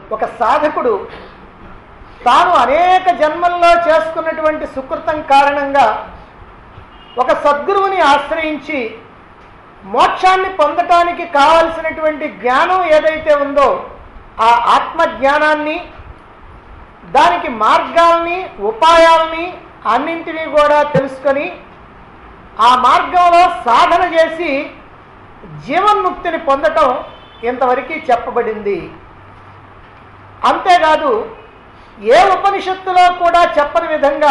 ఒక సాధకుడు తాను అనేక జన్మల్లో చేసుకున్నటువంటి సుకృతం కారణంగా ఒక సద్గురువుని ఆశ్రయించి మోక్షాన్ని పొందటానికి కావలసినటువంటి జ్ఞానం ఏదైతే ఉందో ఆ ఆత్మ జ్ఞానాన్ని దానికి మార్గాల్ని ఉపాయాల్ని అన్నింటినీ కూడా తెలుసుకొని ఆ మార్గంలో సాధన చేసి జీవన్ముక్తిని పొందటం ఇంతవరకు చెప్పబడింది అంతేకాదు ఏ ఉపనిషత్తులో కూడా చెప్పని విధంగా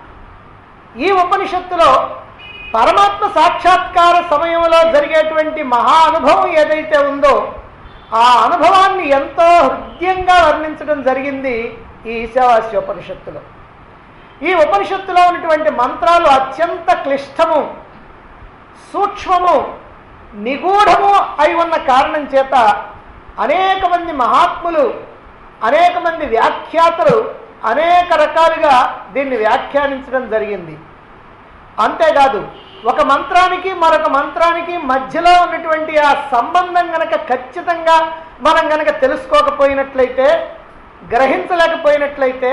ఈ ఉపనిషత్తులో పరమాత్మ సాక్షాత్కార సమయంలో జరిగేటువంటి మహా అనుభవం ఏదైతే ఉందో ఆ అనుభవాన్ని ఎంతో హృదయంగా వర్ణించడం జరిగింది ఈ ఈశావాస్యోపనిషత్తులో ఈ ఉపనిషత్తులో ఉన్నటువంటి మంత్రాలు అత్యంత క్లిష్టము సూక్ష్మము నిగూఢము అయి ఉన్న కారణం చేత అనేక మంది మహాత్ములు అనేక మంది వ్యాఖ్యాతలు అనేక రకాలుగా దీన్ని వ్యాఖ్యానించడం జరిగింది అంతేకాదు ఒక మంత్రానికి మరొక మంత్రానికి మధ్యలో ఉన్నటువంటి ఆ సంబంధం గనక ఖచ్చితంగా మనం గనక తెలుసుకోకపోయినట్లయితే గ్రహించలేకపోయినట్లయితే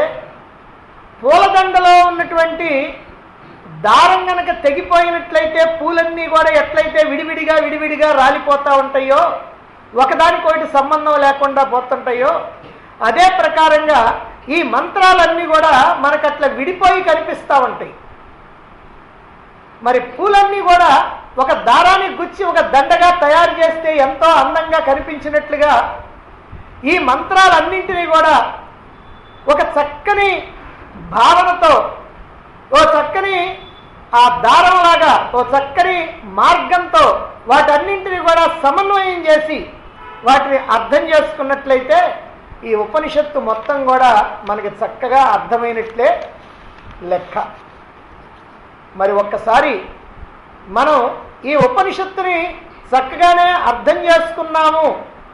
పూలదండలో ఉన్నటువంటి దారం గనక తెగిపోయినట్లయితే పూలన్నీ కూడా ఎట్లయితే విడివిడిగా విడివిడిగా రాలిపోతూ ఉంటాయో ఒకదానికొకటి సంబంధం లేకుండా పోతుంటాయో అదే ప్రకారంగా ఈ మంత్రాలన్నీ కూడా మనకు అట్లా విడిపోయి కనిపిస్తూ ఉంటాయి మరి పూలన్నీ కూడా ఒక దారాన్ని గుచ్చి ఒక దండగా తయారు చేస్తే ఎంతో అందంగా కనిపించినట్లుగా ఈ మంత్రాలన్నింటినీ కూడా ఒక చక్కని భావనతో ఓ చక్కని ఆ దారంలాగా ఓ చక్కని మార్గంతో వాటన్నింటినీ కూడా సమన్వయం చేసి వాటిని అర్థం చేసుకున్నట్లయితే ఈ ఉపనిషత్తు మొత్తం కూడా మనకి చక్కగా అర్థమైనట్లే లెక్క మరి ఒక్కసారి మనం ఈ ఉపనిషత్తుని చక్కగానే అర్థం చేసుకున్నాము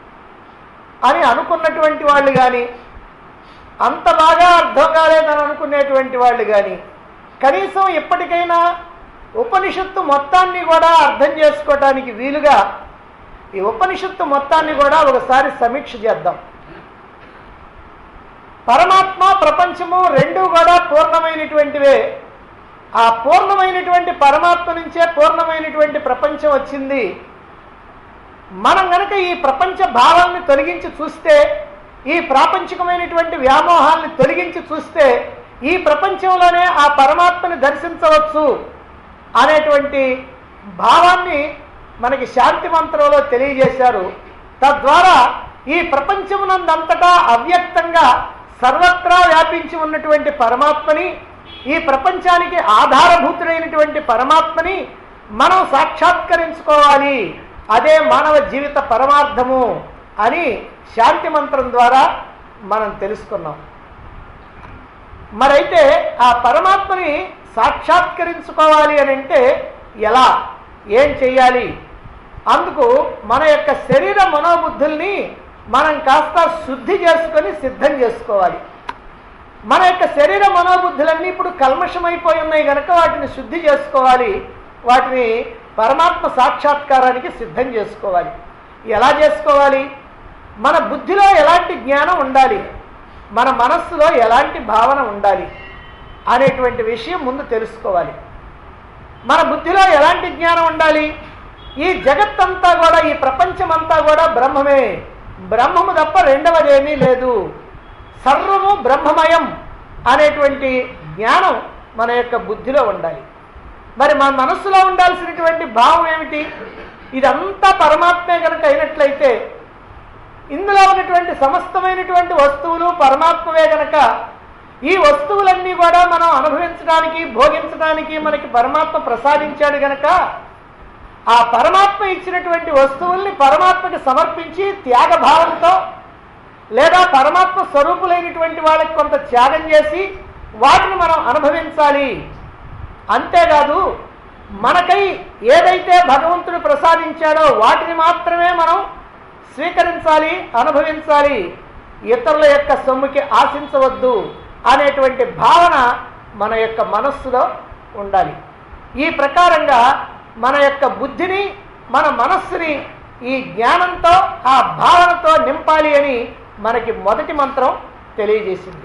అని అనుకున్నటువంటి వాళ్ళు కానీ అంత బాగా అర్థం కాలేదని అనుకునేటువంటి వాళ్ళు కానీ కనీసం ఎప్పటికైనా ఉపనిషత్తు మొత్తాన్ని కూడా అర్థం చేసుకోవటానికి వీలుగా ఈ ఉపనిషత్తు మొత్తాన్ని కూడా ఒకసారి సమీక్ష చేద్దాం పరమాత్మ ప్రపంచము రెండూ కూడా పూర్ణమైనటువంటివే ఆ పూర్ణమైనటువంటి పరమాత్మ నుంచే పూర్ణమైనటువంటి ప్రపంచం వచ్చింది మనం గనక ఈ ప్రపంచ భావాల్ని తొలగించి చూస్తే ఈ ప్రాపంచికమైనటువంటి వ్యామోహాల్ని తొలగించి చూస్తే ఈ ప్రపంచంలోనే ఆ పరమాత్మని దర్శించవచ్చు అనేటువంటి భావాన్ని మనకి శాంతి మంత్రంలో తెలియజేశారు తద్వారా ఈ ప్రపంచమునందంతటా అవ్యక్తంగా సర్వత్రా వ్యాపించి ఉన్నటువంటి పరమాత్మని ఈ ప్రపంచానికి ఆధారభూతుడైనటువంటి పరమాత్మని మనం సాక్షాత్కరించుకోవాలి అదే మానవ జీవిత పరమార్థము అని శాంతి మంత్రం ద్వారా మనం తెలుసుకున్నాం మరైతే ఆ పరమాత్మని సాక్షాత్కరించుకోవాలి అని అంటే ఎలా ఏం చెయ్యాలి అందుకు మన యొక్క శరీర మనోబుద్ధుల్ని మనం కాస్త శుద్ధి చేసుకొని సిద్ధం చేసుకోవాలి మన యొక్క శరీర మనోబుద్ధులన్నీ ఇప్పుడు కల్మషమైపోయి ఉన్నాయి కనుక వాటిని శుద్ధి చేసుకోవాలి వాటిని పరమాత్మ సాక్షాత్కారానికి సిద్ధం చేసుకోవాలి ఎలా చేసుకోవాలి మన బుద్ధిలో ఎలాంటి జ్ఞానం ఉండాలి మన మనస్సులో ఎలాంటి భావన ఉండాలి అనేటువంటి విషయం ముందు తెలుసుకోవాలి మన బుద్ధిలో ఎలాంటి జ్ఞానం ఉండాలి ఈ జగత్తంతా కూడా ఈ ప్రపంచమంతా కూడా బ్రహ్మమే బ్రహ్మము తప్ప రెండవదేమీ లేదు సర్వము బ్రహ్మమయం అనేటువంటి జ్ఞానం మన యొక్క బుద్ధిలో ఉండాలి మరి మన మనస్సులో ఉండాల్సినటువంటి భావం ఏమిటి ఇదంతా పరమాత్మే కనుక అయినట్లయితే ఇందులో ఉన్నటువంటి సమస్తమైనటువంటి వస్తువులు పరమాత్మవే గనక ఈ వస్తువులన్నీ కూడా మనం అనుభవించడానికి భోగించడానికి మనకి పరమాత్మ ప్రసాదించాడు గనక ఆ పరమాత్మ ఇచ్చినటువంటి వస్తువుల్ని పరమాత్మకి సమర్పించి త్యాగ భావంతో లేదా పరమాత్మ స్వరూపులైనటువంటి వాళ్ళకి కొంత త్యాగం చేసి వాటిని మనం అనుభవించాలి అంతేకాదు మనకై ఏదైతే భగవంతుడు ప్రసాదించాడో వాటిని మాత్రమే మనం స్వీకరించాలి అనుభవించాలి ఇతరుల యొక్క సొమ్ముకి ఆశించవద్దు అనేటువంటి భావన మన యొక్క మనస్సులో ఉండాలి ఈ ప్రకారంగా మన యొక్క బుద్ధిని మన మనస్సుని ఈ జ్ఞానంతో ఆ భావనతో నింపాలి అని మనకి మొదటి మంత్రం తెలియజేసింది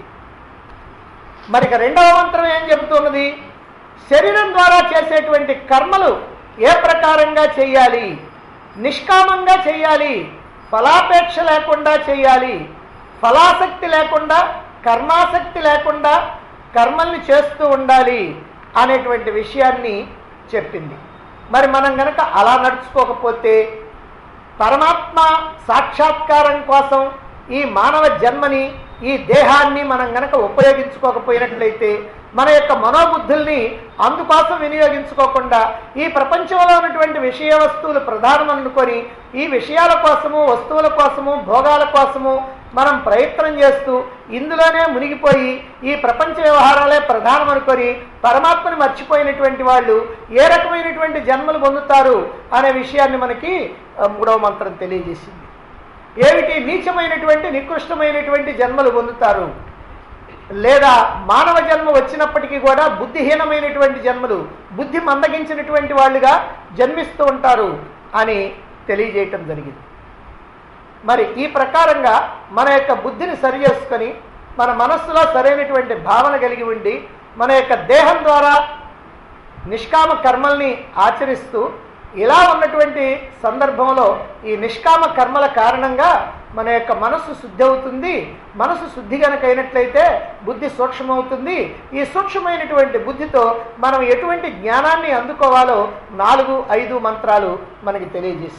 మరి ఇక రెండవ మంత్రం ఏం చెబుతున్నది శరీరం ద్వారా చేసేటువంటి కర్మలు ఏ ప్రకారంగా చేయాలి నిష్కామంగా చేయాలి ఫలాపేక్ష లేకుండా చేయాలి ఫలాసక్తి లేకుండా కర్మాసక్తి లేకుండా కర్మల్ని చేస్తూ ఉండాలి అనేటువంటి విషయాన్ని చెప్పింది మరి మనం గనక అలా నడుచుకోకపోతే పరమాత్మ సాక్షాత్కారం కోసం ఈ మానవ జన్మని ఈ దేహాన్ని మనం గనక ఉపయోగించుకోకపోయినట్లయితే మన యొక్క మనోబుద్ధుల్ని అందుకోసం వినియోగించుకోకుండా ఈ ప్రపంచంలో ఉన్నటువంటి విషయ వస్తువులు ప్రధానం అనుకొని ఈ విషయాల కోసము వస్తువుల కోసము భోగాల కోసము మనం ప్రయత్నం చేస్తూ ఇందులోనే మునిగిపోయి ఈ ప్రపంచ వ్యవహారాలే ప్రధానం అనుకొని పరమాత్మని మర్చిపోయినటువంటి వాళ్ళు ఏ రకమైనటువంటి జన్మలు పొందుతారు అనే విషయాన్ని మనకి ఆ, మూడవ మంత్రం తెలియజేసింది ఏమిటి నీచమైనటువంటి నికృష్టమైనటువంటి జన్మలు పొందుతారు లేదా మానవ జన్మ వచ్చినప్పటికీ కూడా బుద్ధిహీనమైనటువంటి జన్మలు బుద్ధి మందగించినటువంటి వాళ్ళుగా జన్మిస్తూ ఉంటారు అని తెలియజేయటం జరిగింది మరి ఈ ప్రకారంగా మన యొక్క బుద్ధిని సరి చేసుకొని మన మనస్సులో సరైనటువంటి భావన కలిగి ఉండి మన యొక్క దేహం ద్వారా నిష్కామ కర్మల్ని ఆచరిస్తూ ఇలా ఉన్నటువంటి సందర్భంలో ఈ నిష్కామ కర్మల కారణంగా మన యొక్క మనస్సు శుద్ధి అవుతుంది మనసు శుద్ధి గనక అయినట్లయితే బుద్ధి సూక్ష్మమవుతుంది ఈ సూక్ష్మమైనటువంటి బుద్ధితో మనం ఎటువంటి జ్ఞానాన్ని అందుకోవాలో నాలుగు ఐదు మంత్రాలు మనకి తెలియజేసి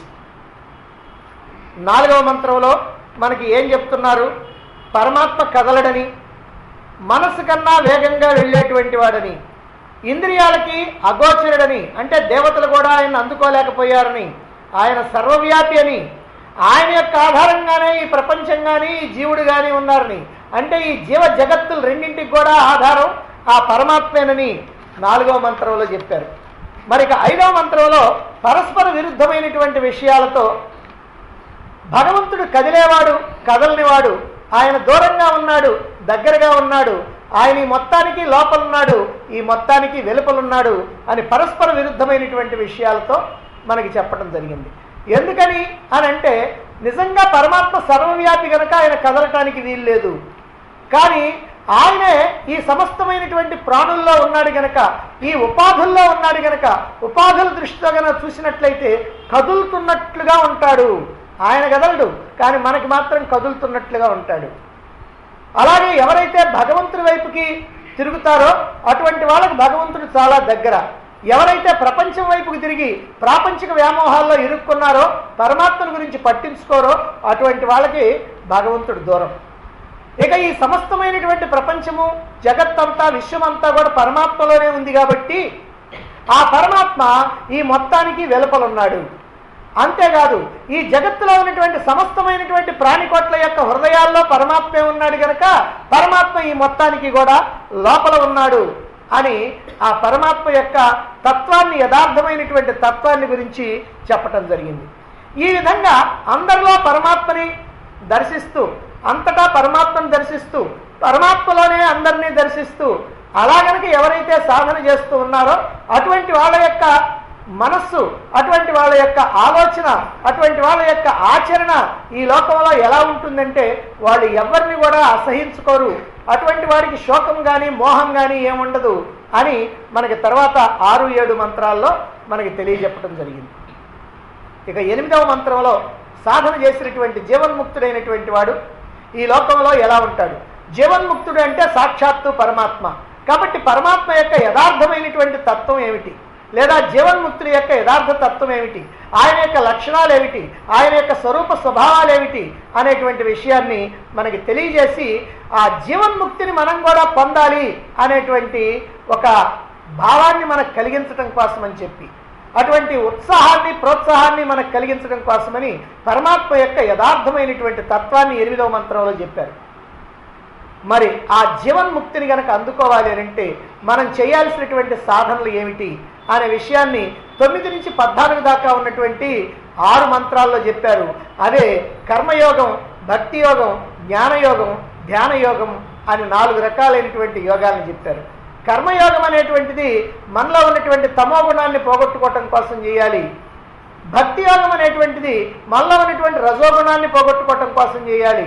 నాలుగవ మంత్రంలో మనకి ఏం చెప్తున్నారు పరమాత్మ కదలడని మనసు కన్నా వేగంగా వెళ్ళేటువంటి వాడని ఇంద్రియాలకి అగోచరుడని అంటే దేవతలు కూడా ఆయన అందుకోలేకపోయారని ఆయన సర్వవ్యాపి అని ఆయన యొక్క ఆధారంగానే ఈ ప్రపంచం కానీ ఈ జీవుడు కానీ ఉన్నారని అంటే ఈ జీవ జగత్తులు రెండింటికి కూడా ఆధారం ఆ పరమాత్మేనని నాలుగవ మంత్రంలో చెప్పారు మరి ఇక ఐదవ మంత్రంలో పరస్పర విరుద్ధమైనటువంటి విషయాలతో భగవంతుడు కదిలేవాడు కదలనివాడు ఆయన దూరంగా ఉన్నాడు దగ్గరగా ఉన్నాడు ఆయన ఈ మొత్తానికి లోపలున్నాడు ఈ మొత్తానికి వెలుపలున్నాడు అని పరస్పర విరుద్ధమైనటువంటి విషయాలతో మనకి చెప్పడం జరిగింది ఎందుకని అని అంటే నిజంగా పరమాత్మ సర్వవ్యాపి గనక ఆయన కదలటానికి వీల్లేదు కానీ ఆయనే ఈ సమస్తమైనటువంటి ప్రాణుల్లో ఉన్నాడు గనక ఈ ఉపాధుల్లో ఉన్నాడు గనక ఉపాధుల దృష్టితో గనక చూసినట్లయితే కదులుతున్నట్లుగా ఉంటాడు ఆయన కదలడు కానీ మనకి మాత్రం కదులుతున్నట్లుగా ఉంటాడు అలాగే ఎవరైతే భగవంతుడి వైపుకి తిరుగుతారో అటువంటి వాళ్ళకి భగవంతుడు చాలా దగ్గర ఎవరైతే ప్రపంచం వైపుకి తిరిగి ప్రాపంచిక వ్యామోహాల్లో ఇరుక్కున్నారో పరమాత్మను గురించి పట్టించుకోరో అటువంటి వాళ్ళకి భగవంతుడు దూరం ఇక ఈ సమస్తమైనటువంటి ప్రపంచము జగత్తంతా విశ్వమంతా కూడా పరమాత్మలోనే ఉంది కాబట్టి ఆ పరమాత్మ ఈ మొత్తానికి వెలుపలున్నాడు అంతేకాదు ఈ జగత్తులో ఉన్నటువంటి సమస్తమైనటువంటి ప్రాణికోట్ల యొక్క హృదయాల్లో పరమాత్మే ఉన్నాడు గనక పరమాత్మ ఈ మొత్తానికి కూడా లోపల ఉన్నాడు అని ఆ పరమాత్మ యొక్క తత్వాన్ని యథార్థమైనటువంటి తత్వాన్ని గురించి చెప్పటం జరిగింది ఈ విధంగా అందరిలో పరమాత్మని దర్శిస్తూ అంతటా పరమాత్మను దర్శిస్తూ పరమాత్మలోనే అందరినీ దర్శిస్తూ అలా గనక ఎవరైతే సాధన చేస్తూ ఉన్నారో అటువంటి వాళ్ళ యొక్క మనస్సు అటువంటి వాళ్ళ యొక్క ఆలోచన అటువంటి వాళ్ళ యొక్క ఆచరణ ఈ లోకంలో ఎలా ఉంటుందంటే వాళ్ళు ఎవరిని కూడా అసహించుకోరు అటువంటి వారికి శోకం కానీ మోహం కానీ ఏముండదు అని మనకి తర్వాత ఆరు ఏడు మంత్రాల్లో మనకి తెలియజెప్పడం జరిగింది ఇక ఎనిమిదవ మంత్రంలో సాధన చేసినటువంటి జీవన్ముక్తుడైనటువంటి వాడు ఈ లోకంలో ఎలా ఉంటాడు జీవన్ముక్తుడు అంటే సాక్షాత్తు పరమాత్మ కాబట్టి పరమాత్మ యొక్క యథార్థమైనటువంటి తత్వం ఏమిటి లేదా జీవన్ముక్తుడి యొక్క యథార్థ తత్వం ఏమిటి ఆయన యొక్క లక్షణాలు ఏమిటి ఆయన యొక్క స్వరూప స్వభావాలు ఏమిటి అనేటువంటి విషయాన్ని మనకి తెలియజేసి ఆ జీవన్ముక్తిని మనం కూడా పొందాలి అనేటువంటి ఒక భావాన్ని మనకు కలిగించడం కోసం అని చెప్పి అటువంటి ఉత్సాహాన్ని ప్రోత్సాహాన్ని మనకు కలిగించడం కోసమని పరమాత్మ యొక్క యథార్థమైనటువంటి తత్వాన్ని ఎనిమిదవ మంత్రంలో చెప్పారు మరి ఆ జీవన్ముక్తిని గనక అందుకోవాలి అని అంటే మనం చేయాల్సినటువంటి సాధనలు ఏమిటి అనే విషయాన్ని తొమ్మిది నుంచి పద్నాలుగు దాకా ఉన్నటువంటి ఆరు మంత్రాల్లో చెప్పారు అదే కర్మయోగం భక్తి యోగం జ్ఞానయోగం ధ్యాన యోగం అని నాలుగు రకాలైనటువంటి యోగాలను చెప్పారు కర్మయోగం అనేటువంటిది మనలో ఉన్నటువంటి తమో గుణాన్ని పోగొట్టుకోవటం కోసం చేయాలి భక్తి యోగం అనేటువంటిది మనలో ఉన్నటువంటి రజోగుణాన్ని పోగొట్టుకోవటం కోసం చేయాలి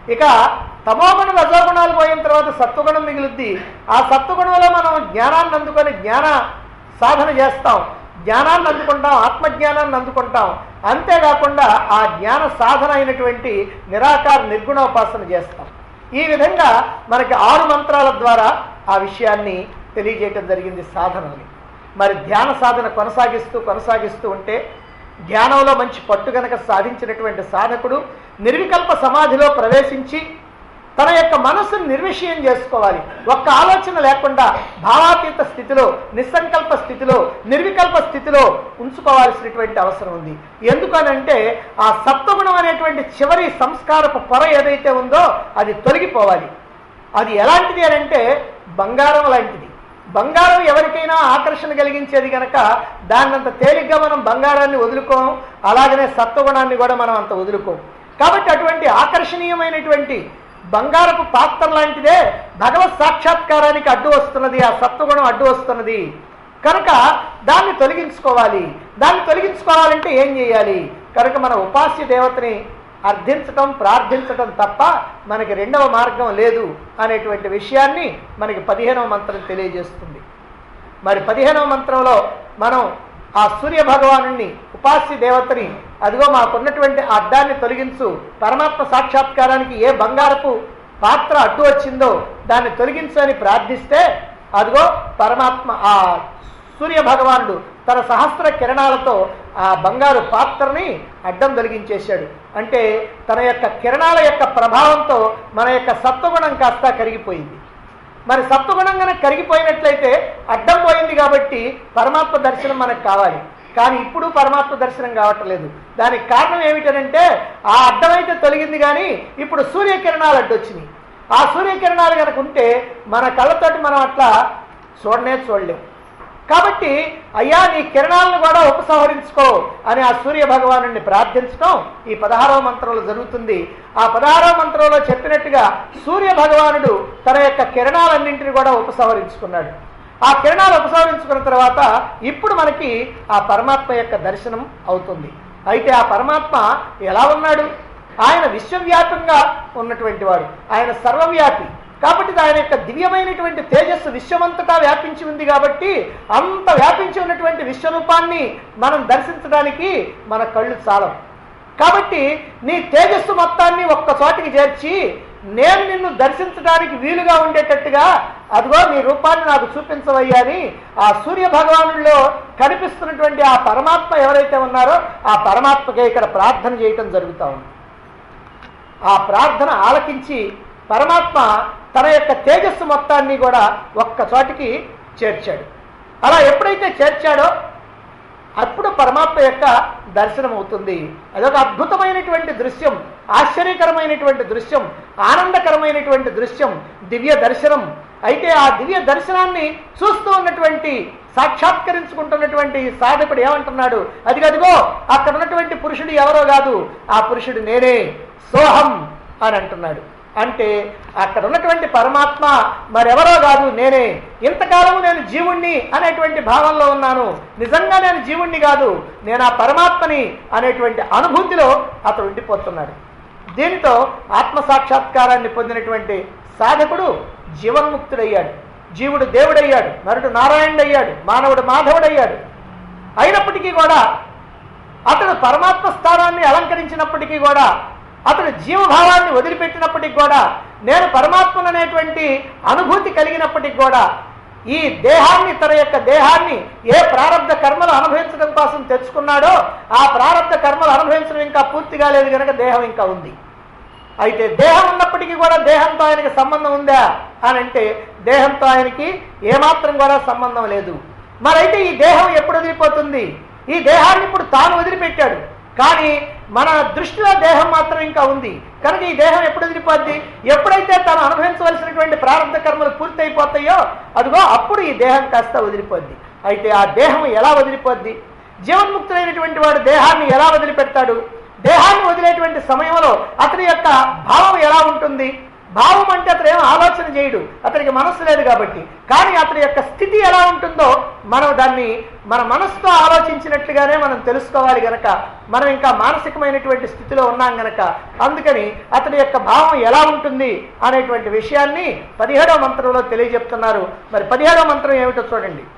ఇక తమోగుణ రజోగుణాలు పోయిన తర్వాత సత్వగుణం మిగులుద్ది ఆ సత్వగుణంలో మనం జ్ఞానాన్ని అందుకొని జ్ఞాన సాధన చేస్తాం జ్ఞానాన్ని అందుకుంటాం ఆత్మజ్ఞానాన్ని అందుకుంటాం అంతేకాకుండా ఆ జ్ఞాన సాధన అయినటువంటి నిరాకార నిర్గుణోపాసన చేస్తాం ఈ విధంగా మనకి ఆరు మంత్రాల ద్వారా ఆ విషయాన్ని తెలియజేయటం జరిగింది సాధనని మరి ధ్యాన సాధన కొనసాగిస్తూ కొనసాగిస్తూ ఉంటే ధ్యానంలో మంచి పట్టు గనక సాధించినటువంటి సాధకుడు నిర్వికల్ప సమాధిలో ప్రవేశించి తన యొక్క మనస్సును నిర్విషయం చేసుకోవాలి ఒక్క ఆలోచన లేకుండా భావాతీత స్థితిలో నిస్సంకల్ప స్థితిలో నిర్వికల్ప స్థితిలో ఉంచుకోవాల్సినటువంటి అవసరం ఉంది ఎందుకనంటే ఆ సత్వగుణం అనేటువంటి చివరి సంస్కారపు పొర ఏదైతే ఉందో అది తొలగిపోవాలి అది ఎలాంటిది అని అంటే బంగారం లాంటిది బంగారం ఎవరికైనా ఆకర్షణ కలిగించేది కనుక దాన్నంత తేలిగ్గా మనం బంగారాన్ని వదులుకోం అలాగనే సత్వగుణాన్ని కూడా మనం అంత వదులుకోం కాబట్టి అటువంటి ఆకర్షణీయమైనటువంటి బంగారపు పాత్ర లాంటిదే భగవత్ సాక్షాత్కారానికి అడ్డు వస్తున్నది ఆ సత్వగుణం అడ్డు వస్తున్నది కనుక దాన్ని తొలగించుకోవాలి దాన్ని తొలగించుకోవాలంటే ఏం చేయాలి కనుక మన ఉపాస్య దేవతని అర్థించటం ప్రార్థించటం తప్ప మనకి రెండవ మార్గం లేదు అనేటువంటి విషయాన్ని మనకి పదిహేనవ మంత్రం తెలియజేస్తుంది మరి పదిహేనవ మంత్రంలో మనం ఆ సూర్య భగవాను ఉపాస్య దేవతని అదిగో మాకున్నటువంటి ఆ అడ్డాన్ని తొలగించు పరమాత్మ సాక్షాత్కారానికి ఏ బంగారపు పాత్ర అడ్డు వచ్చిందో దాన్ని తొలగించు అని ప్రార్థిస్తే అదిగో పరమాత్మ ఆ సూర్య భగవానుడు తన సహస్ర కిరణాలతో ఆ బంగారు పాత్రని అడ్డం తొలగించేశాడు అంటే తన యొక్క కిరణాల యొక్క ప్రభావంతో మన యొక్క సత్వగుణం కాస్త కరిగిపోయింది మరి సత్వగుణం కనుక కరిగిపోయినట్లయితే అడ్డం పోయింది కాబట్టి పరమాత్మ దర్శనం మనకు కావాలి కానీ ఇప్పుడు పరమాత్మ దర్శనం కావట్లేదు దానికి కారణం ఏమిటనంటే ఆ అడ్డమైతే తొలగింది కానీ ఇప్పుడు సూర్యకిరణాలు అడ్డొచ్చినాయి ఆ సూర్యకిరణాలు కనుక ఉంటే మన కళ్ళతోటి మనం అట్లా చూడనే చూడలేం కాబట్టి అయ్యా నీ కిరణాలను కూడా ఉపసంహరించుకో అని ఆ సూర్య భగవాను ప్రార్థించడం ఈ పదహారవ మంత్రంలో జరుగుతుంది ఆ పదహారవ మంత్రంలో చెప్పినట్టుగా సూర్య భగవానుడు తన యొక్క కిరణాలన్నింటినీ కూడా ఉపసంహరించుకున్నాడు ఆ కిరణాలు ఉపసంహరించుకున్న తర్వాత ఇప్పుడు మనకి ఆ పరమాత్మ యొక్క దర్శనం అవుతుంది అయితే ఆ పరమాత్మ ఎలా ఉన్నాడు ఆయన విశ్వవ్యాపంగా ఉన్నటువంటి వాడు ఆయన సర్వవ్యాపి కాబట్టి ఆయన యొక్క దివ్యమైనటువంటి తేజస్సు విశ్వమంతటా వ్యాపించి ఉంది కాబట్టి అంత వ్యాపించి ఉన్నటువంటి విశ్వరూపాన్ని మనం దర్శించడానికి మన కళ్ళు చాలం కాబట్టి నీ తేజస్సు మొత్తాన్ని ఒక్క చోటికి చేర్చి నేను నిన్ను దర్శించడానికి వీలుగా ఉండేటట్టుగా అదిగో నీ రూపాన్ని నాకు చూపించవయ్యా అని ఆ సూర్య భగవానుల్లో కనిపిస్తున్నటువంటి ఆ పరమాత్మ ఎవరైతే ఉన్నారో ఆ పరమాత్మకే ఇక్కడ ప్రార్థన చేయటం జరుగుతూ ఉంది ఆ ప్రార్థన ఆలకించి పరమాత్మ తన యొక్క తేజస్సు మొత్తాన్ని కూడా ఒక్క చోటికి చేర్చాడు అలా ఎప్పుడైతే చేర్చాడో అప్పుడు పరమాత్మ యొక్క దర్శనం అవుతుంది అదొక అద్భుతమైనటువంటి దృశ్యం ఆశ్చర్యకరమైనటువంటి దృశ్యం ఆనందకరమైనటువంటి దృశ్యం దివ్య దర్శనం అయితే ఆ దివ్య దర్శనాన్ని చూస్తూ ఉన్నటువంటి సాక్షాత్కరించుకుంటున్నటువంటి సాధకుడు ఏమంటున్నాడు అది అదిగో అక్కడ ఉన్నటువంటి పురుషుడు ఎవరో కాదు ఆ పురుషుడు నేనే సోహం అని అంటున్నాడు అంటే అక్కడ ఉన్నటువంటి పరమాత్మ మరెవరో కాదు నేనే ఇంతకాలము నేను జీవుణ్ణి అనేటువంటి భావంలో ఉన్నాను నిజంగా నేను జీవుణ్ణి కాదు నేను ఆ పరమాత్మని అనేటువంటి అనుభూతిలో అతడు ఉండిపోతున్నాడు దీనితో ఆత్మ సాక్షాత్కారాన్ని పొందినటువంటి సాధకుడు జీవన్ముక్తుడయ్యాడు జీవుడు దేవుడయ్యాడు నరుడు నారాయణుడయ్యాడు మానవుడు మాధవుడయ్యాడు అయినప్పటికీ కూడా అతడు పరమాత్మ స్థానాన్ని అలంకరించినప్పటికీ కూడా అతడు జీవభావాన్ని వదిలిపెట్టినప్పటికి కూడా నేను పరమాత్మను అనేటువంటి అనుభూతి కలిగినప్పటికి కూడా ఈ దేహాన్ని తన యొక్క దేహాన్ని ఏ ప్రారంధ కర్మలు అనుభవించడం కోసం తెచ్చుకున్నాడో ఆ ప్రారంధ కర్మలు అనుభవించడం ఇంకా పూర్తి కాలేదు కనుక దేహం ఇంకా ఉంది అయితే దేహం ఉన్నప్పటికీ కూడా దేహంతో ఆయనకి సంబంధం ఉందా అని అంటే దేహంతో ఆయనకి ఏమాత్రం కూడా సంబంధం లేదు మరైతే ఈ దేహం ఎప్పుడు వదిలిపోతుంది ఈ దేహాన్ని ఇప్పుడు తాను వదిలిపెట్టాడు కానీ మన దృష్టిలో దేహం మాత్రం ఇంకా ఉంది కనుక ఈ దేహం ఎప్పుడు వదిలిపోద్ది ఎప్పుడైతే తాను అనుభవించవలసినటువంటి ప్రారంభ కర్మలు పూర్తయిపోతాయో అదిగో అప్పుడు ఈ దేహం కాస్త వదిలిపోద్ది అయితే ఆ దేహం ఎలా వదిలిపోద్ది జీవన్ముక్తులైనటువంటి వాడు దేహాన్ని ఎలా వదిలిపెడతాడు దేహాన్ని వదిలేటువంటి సమయంలో అతని యొక్క భావం ఎలా ఉంటుంది భావం అంటే అతను ఏం ఆలోచన చేయడు అతనికి మనస్సు లేదు కాబట్టి కానీ అతని యొక్క స్థితి ఎలా ఉంటుందో మనం దాన్ని మన మనసుతో ఆలోచించినట్లుగానే మనం తెలుసుకోవాలి గనక మనం ఇంకా మానసికమైనటువంటి స్థితిలో ఉన్నాం గనక అందుకని అతని యొక్క భావం ఎలా ఉంటుంది అనేటువంటి విషయాన్ని పదిహేడవ మంత్రంలో తెలియజెప్తున్నారు మరి పదిహేడవ మంత్రం ఏమిటో చూడండి